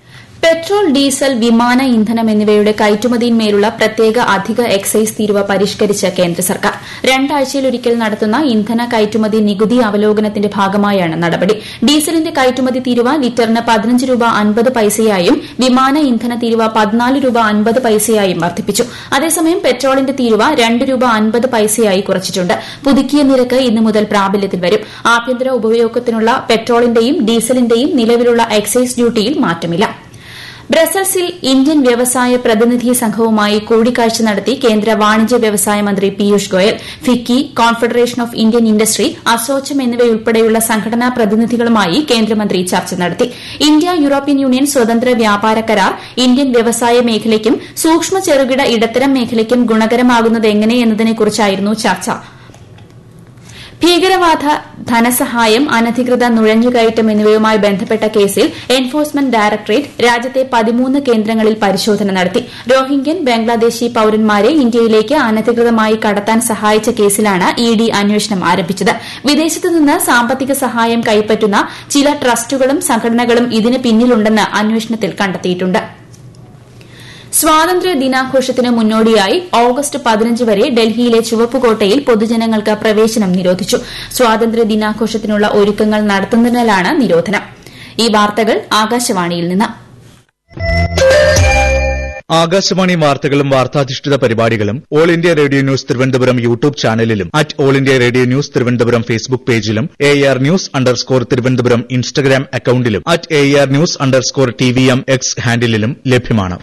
Petrol diesel വിമാന ഇന്ധനം എന്നിവയുടെ കയറ്റുമതിയിന്മേലുള്ള പ്രത്യേക അധിക excise തീരുവ പരിഷ്കരിച്ച് കേന്ദ്ര സർക്കാർ രണ്ടാഴ്ചയിലൊരിക്കൽ നടത്തുന്ന ഇന്ധന കയറ്റുമതി നികുതി അവലോകനത്തിന്റെ ഭാഗമായാണ് നടപടി ഡീസലിന്റെ കയറ്റുമതി തീരുവ ലിറ്ററിന് പതിനഞ്ച് രൂപ അൻപത് പൈസയായും വിമാന ഇന്ധന തീരുവ പതിനാല് രൂപ അൻപത് പൈസയായും വർദ്ധിപ്പിച്ചു അതേസമയം പെട്രോളിന്റെ തീരുവ രണ്ട് രൂപ അൻപത് പൈസയായി കുറച്ചിട്ടുണ്ട് പുതുക്കിയ നിരക്ക് ഇന്നു മുതൽ പ്രാബല്യത്തിൽ വരും ആഭ്യന്തര ഉപയോഗത്തിനുള്ള പെട്രോളിന്റെയും ഡീസലിന്റെയും നിലവിലുള്ള എക്സൈസ് ഡ്യൂട്ടിയിൽ മാറ്റമില്ല ബ്രസൽസിൽ ഇന്ത്യൻ വ്യവസായ പ്രതിനിധി സംഘവുമായി കൂടിക്കാഴ്ച നടത്തി കേന്ദ്ര വാണിജ്യ വ്യവസായ മന്ത്രി Piyush Goyal FICCI confederation of Indian industry ASSOCHAM എന്നിവയുൾപ്പെടെയുള്ള സംഘടനാ പ്രതിനിധികളുമായി കേന്ദ്രമന്ത്രി ചർച്ച നടത്തി ഇന്ത്യ യൂറോപ്യൻ യൂണിയൻ സ്വതന്ത്ര വ്യാപാര കരാർ ഇന്ത്യൻ വ്യവസായ മേഖലയ്ക്കും സൂക്ഷ്മ ചെറുകിട ഇടത്തരം മേഖലയ്ക്കും ഗുണകരമാകുന്നത് എങ്ങനെ എന്നതിനെക്കുറിച്ചായിരുന്നു ചർച്ച ഭീകരവാദ ധനസഹായം അനധികൃത നുഴഞ്ഞുകയറ്റം എന്നിവയുമായി ബന്ധപ്പെട്ട കേസിൽ എൻഫോഴ്സ്മെന്റ് ഡയറക്ടറേറ്റ് രാജ്യത്തെ പതിമൂന്ന് കേന്ദ്രങ്ങളിൽ പരിശോധന നടത്തി റോഹിംഗ്യൻ ബംഗ്ലാദേശി പൌരന്മാരെ ഇന്ത്യയിലേക്ക് അനധികൃതമായി കടത്താൻ സഹായിച്ച കേസിലാണ് ഇ ഡി അന്വേഷണം ആരംഭിച്ചത് വിദേശത്ത് നിന്ന് സാമ്പത്തിക സഹായം കൈപ്പറ്റുന്ന ചില ട്രസ്റ്റുകളും സംഘടനകളും ഇതിന് പിന്നിലുണ്ടെന്ന് അന്വേഷണത്തിൽ കണ്ടെത്തിയിട്ടുണ്ട് സ്വാതന്ത്ര്യ ദിനാഘോഷത്തിന് മുന്നോടിയായി ഓഗസ്റ്റ് പതിനഞ്ച് വരെ ഡൽഹിയിലെ ചുവപ്പുകോട്ടയിൽ പൊതുജനങ്ങൾക്ക് പ്രവേശനം നിരോധിച്ചു സ്വാതന്ത്ര്യ ദിനാഘോഷത്തിനുള്ള ഒരുക്കങ്ങൾ നടത്തുന്നതിനാലാണ് നിരോധനം ഈ വാർത്തകൾ ആകാശവാണിയിൽ നിന്ന് ആകാശവാണി വാർത്തകളും വാർത്താധിഷ്ഠിത പരിപാടികളും all India radio news Thiruvananthapuram YouTube ചാനലിലും at all India radio news Thiruvananthapuram Facebook പേജിലും A R news underscore Thiruvananthapuram Instagram അക്കൌണ്ടിലും at A R news underscore T V M X ഹാൻഡിലും ലഭ്യമാണ്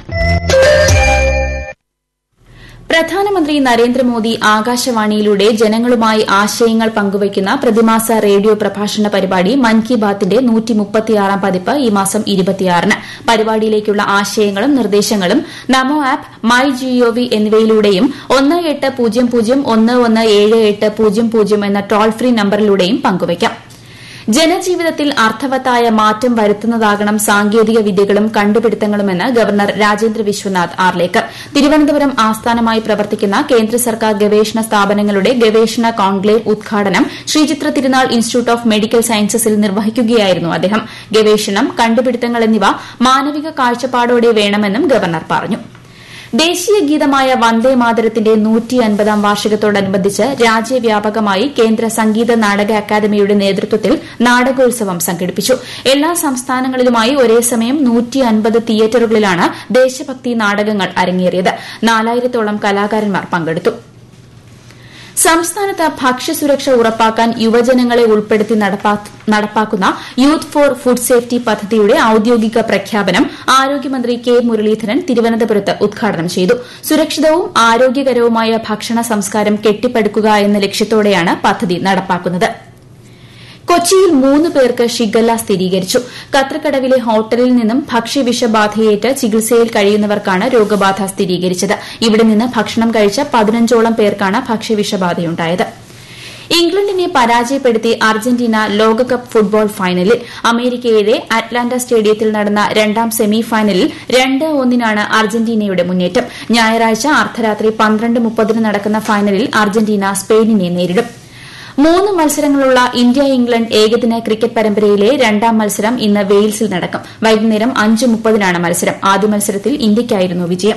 പ്രധാനമന്ത്രി നരേന്ദ്രമോദി ആകാശവാണിയിലൂടെ ജനങ്ങളുമായി ആശയങ്ങൾ പങ്കുവയ്ക്കുന്ന പ്രതിമാസ റേഡിയോ പ്രഭാഷണ പരിപാടി മൻ കി ബാത്തിന്റെ പതിപ്പ് ഈ മാസം ഇരുപത്തിയാറിന് പരിപാടിയിലേക്കുള്ള ആശയങ്ങളും നിർദ്ദേശങ്ങളും നമോ ആപ്പ് മൈ ജിഒവി എന്നിവയിലൂടെയും ഒന്ന് എട്ട് പൂജ്യം പൂജ്യം ഒന്ന് ഒന്ന് ഏഴ് എട്ട് പൂജ്യം പൂജ്യം എന്ന ടോൾ ഫ്രീ നമ്പറിലൂടെയും പങ്കുവയ്ക്കാം ജനജീവിതത്തിൽ അർത്ഥവത്തായ മാറ്റം വരുത്തുന്നതാകണം സാങ്കേതിക വിദ്യകളും കണ്ടുപിടുത്തങ്ങളുമെന്ന് ഗവർണർ രാജേന്ദ്ര വിശ്വനാഥ് ആർലേക്കർ തിരുവനന്തപുരം ആസ്ഥാനമായി പ്രവർത്തിക്കുന്ന കേന്ദ്ര സർക്കാർ ഗവേഷണ സ്ഥാപനങ്ങളുടെ ഗവേഷണ കോൺക്ലേവ് ഉദ്ഘാടനം ശ്രീചിത്ര തിരുനാൾ ഇൻസ്റ്റിറ്റ്യൂട്ട് ഓഫ് മെഡിക്കൽ സയൻസസിൽ നിർവഹിക്കുകയായിരുന്നു അദ്ദേഹം ഗവേഷണം കണ്ടുപിടുത്തങ്ങൾ എന്നിവ മാനവിക കാഴ്ചപ്പാടോടെ വേണമെന്നും ഗവർണർ പറഞ്ഞു ദേശീയ ഗീതമായ വന്ദേ മാതരത്തിന്റെ നൂറ്റി അൻപതാം വാർഷികത്തോടനുബന്ധിച്ച് രാജ്യവ്യാപകമായി കേന്ദ്ര സംഗീത നാടക അക്കാദമിയുടെ നേതൃത്വത്തിൽ നാടകോത്സവം സംഘടിപ്പിച്ചു എല്ലാ സംസ്ഥാനങ്ങളിലുമായി ഒരേ സമയം നൂറ്റി അൻപത് തിയേറ്ററുകളിലാണ് ദേശഭക്തി നാടകങ്ങൾ അരങ്ങേറിയത് നാലായിരത്തോളം കലാകാരന്മാർ പങ്കെടുത്തു സംസ്ഥാനത്ത് ഭക്ഷ്യസുരക്ഷ ഉറപ്പാക്കാൻ യുവജനങ്ങളെ ഉൾപ്പെടുത്തി നടപ്പാക്കുന്ന യൂത്ത് ഫോർ ഫുഡ് സേഫ്റ്റി പദ്ധതിയുടെ ഔദ്യോഗിക പ്രഖ്യാപനം ആരോഗ്യമന്ത്രി കെ മുരളീധരൻ തിരുവനന്തപുരത്ത് ഉദ്ഘാടനം ചെയ്തു സുരക്ഷിതവും ആരോഗ്യകരവുമായ ഭക്ഷണ സംസ്കാരം കെട്ടിപ്പടുക്കുക എന്ന ലക്ഷ്യത്തോടെയാണ് പദ്ധതി നടപ്പാക്കുന്നത് കൊച്ചിയിൽ മൂന്ന് പേർക്ക് ഷിഗല്ല സ്ഥിരീകരിച്ചു കത്രക്കടവിലെ ഹോട്ടലിൽ നിന്നും ഭക്ഷ്യവിഷബാധയേറ്റ് ചികിത്സയിൽ കഴിയുന്നവർക്കാണ് രോഗബാധ സ്ഥിരീകരിച്ചത് ഇവിടെ നിന്ന് ഭക്ഷണം കഴിച്ച പതിനഞ്ചോളം പേർക്കാണ് ഭക്ഷ്യവിഷബാധയുണ്ടായത് ഇംഗ്ലണ്ടിനെ പരാജയപ്പെടുത്തി അർജന്റീന ലോകകപ്പ് ഫുട്ബോൾ ഫൈനലിൽ അമേരിക്കയിലെ അറ്റ്ലാന്റ സ്റ്റേഡിയത്തിൽ നടന്ന രണ്ടാം സെമി ഫൈനലിൽ രണ്ട് ഒന്നിനാണ് അർജന്റീനയുടെ മുന്നേറ്റം ഞായറാഴ്ച അർദ്ധരാത്രി പന്ത്രണ്ട് മുപ്പതിന് നടക്കുന്ന ഫൈനലിൽ അർജന്റീന സ്പെയിനിനെ നേരിടും മൂന്ന് മത്സരങ്ങളുള്ള ഇന്ത്യ ഇംഗ്ലണ്ട് ഏകദിന ക്രിക്കറ്റ് പരമ്പരയിലെ രണ്ടാം മത്സരം ഇന്ന് വെയിൽസിൽ നടക്കും വൈകുന്നേരം അഞ്ച് മുപ്പതിനാണ് മത്സരം ആദ്യ മത്സരത്തിൽ ഇന്ത്യയ്ക്കായിരുന്നു വിജയം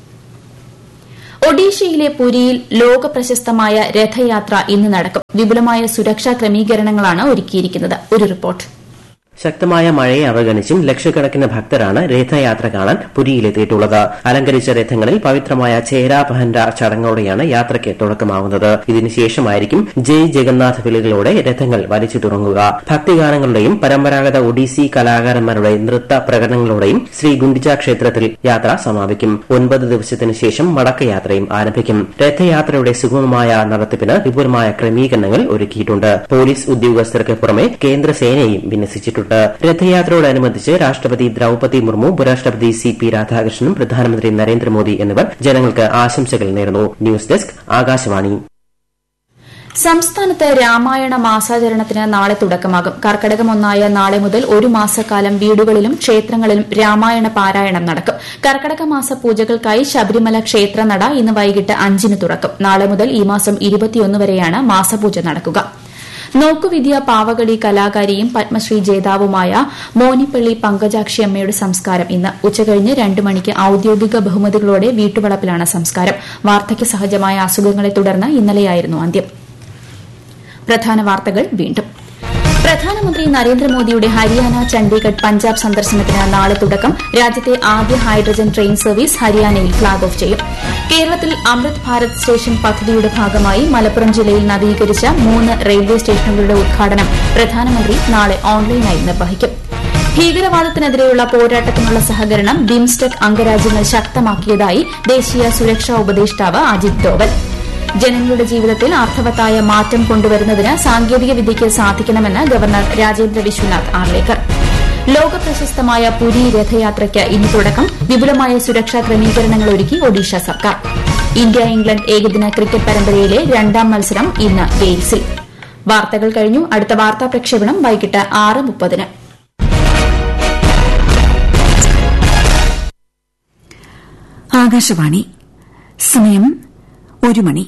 ഒഡീഷയിലെ പുരിയിൽ ലോക പ്രശസ്തമായ രഥയാത്ര ഇന്ന് നടക്കും വിപുലമായ സുരക്ഷാ ക്രമീകരണങ്ങളാണ് ഒരുക്കിയിരിക്കുന്നത് ഒരു റിപ്പോർട്ട് ശക്തമായ മഴയെ അവഗണിച്ചും ലക്ഷക്കണക്കിന് ഭക്തരാണ് രഥയാത്ര കാണാൻ പുരിയിലെത്തിയിട്ടുള്ളത് അലങ്കരിച്ച രഥങ്ങളിൽ പവിത്രമായ ചേരാപഹൻഡ ചടങ്ങോടെയാണ് യാത്രയ്ക്ക് തുടക്കമാവുന്നത് ഇതിനുശേഷമായിരിക്കും ജയ് ജഗന്നാഥ് വിളികളോടെ രഥങ്ങൾ വലിച്ചു തുടങ്ങുക ഭക്തിഗാനങ്ങളുടെയും പരമ്പരാഗത ഒഡീസി കലാകാരന്മാരുടെ നൃത്ത പ്രകടനങ്ങളോടെയും ശ്രീ ഗുണ്ടിച്ച ക്ഷേത്രത്തിൽ യാത്ര സമാപിക്കും ഒൻപത് ദിവസത്തിനു ശേഷം മടക്കയാത്രയും ആരംഭിക്കും രഥയാത്രയുടെ സുഗമമായ നടത്തിപ്പിന് വിപുലമായ ക്രമീകരണങ്ങൾ ഒരുക്കിയിട്ടുണ്ട് പോലീസ് ഉദ്യോഗസ്ഥർക്ക് പുറമെ കേന്ദ്രസേനയും വിന്യസിച്ചിട്ടുണ്ട് രഥയാത്രയോടനുബന്ധിച്ച് രാഷ്ട്രപതി ദ്രൌപതി മുർമു ഉപരാഷ്ട്രപതി സി പി രാധാകൃഷ്ണനും പ്രധാനമന്ത്രി നരേന്ദ്രമോദി എന്നിവർ ജനങ്ങൾക്ക് ആശംസകൾ നേർന്നു ന്യൂസ് ഡെസ്ക് ആകാശവാണി സംസ്ഥാനത്ത് രാമായണ മാസാചരണത്തിന് നാളെ തുടക്കമാകും കർക്കടകം ഒന്നായ നാളെ മുതൽ ഒരു മാസക്കാലം വീടുകളിലും ക്ഷേത്രങ്ങളിലും രാമായണ പാരായണം നടക്കും കർക്കടക മാസ പൂജകൾക്കായി ശബരിമല ക്ഷേത്രനട ഇന്ന് വൈകിട്ട് അഞ്ചിന് തുറക്കും നാളെ മുതൽ ഈ മാസം ഇരുപത്തിയൊന്ന് വരെയാണ് മാസപൂജ നടക്കുക നോക്കുവിദ്യ പാവകളി കലാകാരിയും പത്മശ്രീ ജേതാവുമായ മോനിപ്പള്ളി പങ്കജാക്ഷി അമ്മയുടെ സംസ്കാരം ഇന്ന് ഉച്ചകഴിഞ്ഞ് രണ്ട് മണിക്ക് ഔദ്യോഗിക ബഹുമതികളോടെ വീട്ടുവളപ്പിലാണ് സംസ്കാരം വാർദ്ധക്യ സഹജമായ അസുഖങ്ങളെ തുടർന്ന് ഇന്നലെയായിരുന്നു അന്ത്യം പ്രധാന വാർത്തകൾ വീണ്ടും പ്രധാനമന്ത്രി നരേന്ദ്രമോദിയുടെ ഹരിയാന ചണ്ഡീഗഡ് പഞ്ചാബ് സന്ദർശനത്തിന് നാളെ തുടക്കം രാജ്യത്തെ ആദ്യ ഹൈഡ്രജൻ ട്രെയിൻ സർവീസ് ഹരിയാനയിൽ ഫ്ളാഗ് ഓഫ് ചെയ്യും കേരളത്തിൽ അമൃത് ഭാരത് സ്റ്റേഷൻ പദ്ധതിയുടെ ഭാഗമായി മലപ്പുറം ജില്ലയിൽ നവീകരിച്ച മൂന്ന് റെയിൽവേ സ്റ്റേഷനുകളുടെ ഉദ്ഘാടനം പ്രധാനമന്ത്രി നാളെ ഓൺലൈനായി നിർവഹിക്കും ഭീകരവാദത്തിനെതിരെയുള്ള പോരാട്ടത്തിനുള്ള സഹകരണം ബിംസ്റ്റെക് അംഗരാജ്യങ്ങൾ ശക്തമാക്കിയതായി ദേശീയ സുരക്ഷാ ഉപദേഷ്ടാവ് അജിത് ഡോവൽ ജനങ്ങളുടെ ജീവിതത്തിൽ അർത്ഥവത്തായ മാറ്റം കൊണ്ടുവരുന്നതിന് സാങ്കേതിക വിദ്യയ്ക്ക് സാധിക്കണമെന്ന് ഗവർണർ രാജേന്ദ്ര വിശ്വനാഥ് ആർലേക്കർ ലോക പ്രശസ്തമായ പുരി രഥയാത്രയ്ക്ക് ഇന്ന് തുടക്കം വിപുലമായ സുരക്ഷാ ക്രമീകരണങ്ങൾ ഒരുക്കി ഒഡീഷ സർക്കാർ ഇന്ത്യ ഇംഗ്ലണ്ട് ഏകദിന ക്രിക്കറ്റ് പരമ്പരയിലെ രണ്ടാം മത്സരം ഇന്ന് വെയിൽസിൽ വാർത്തകൾ കഴിഞ്ഞു അടുത്ത വാർത്താ പ്രക്ഷേപണം വൈകിട്ട് ആറ് മുപ്പതിന് ആകാശവാണി സമയം ഒരു മണി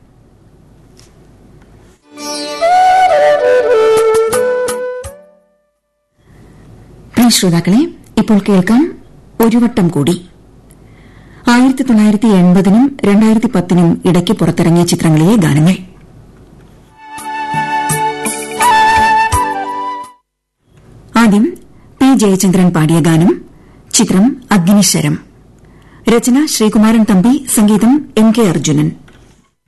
പ്രിയ ശ്രോതാക്കളെ ഇപ്പോൾ കേൾക്കാം ഒരു വട്ടം കൂടി ആയിരത്തി തൊള്ളായിരത്തി എൺപതിനും രണ്ടായിരത്തി പത്തിനും ഇടയ്ക്ക് പുറത്തിറങ്ങിയ ചിത്രങ്ങളിലെ ഗാനങ്ങൾ ആദ്യം പി ജയചന്ദ്രൻ പാടിയ ഗാനം ചിത്രം അഗ്നിശരം രചന ശ്രീകുമാരൻ തമ്പി സംഗീതം എം കെ അർജുനൻ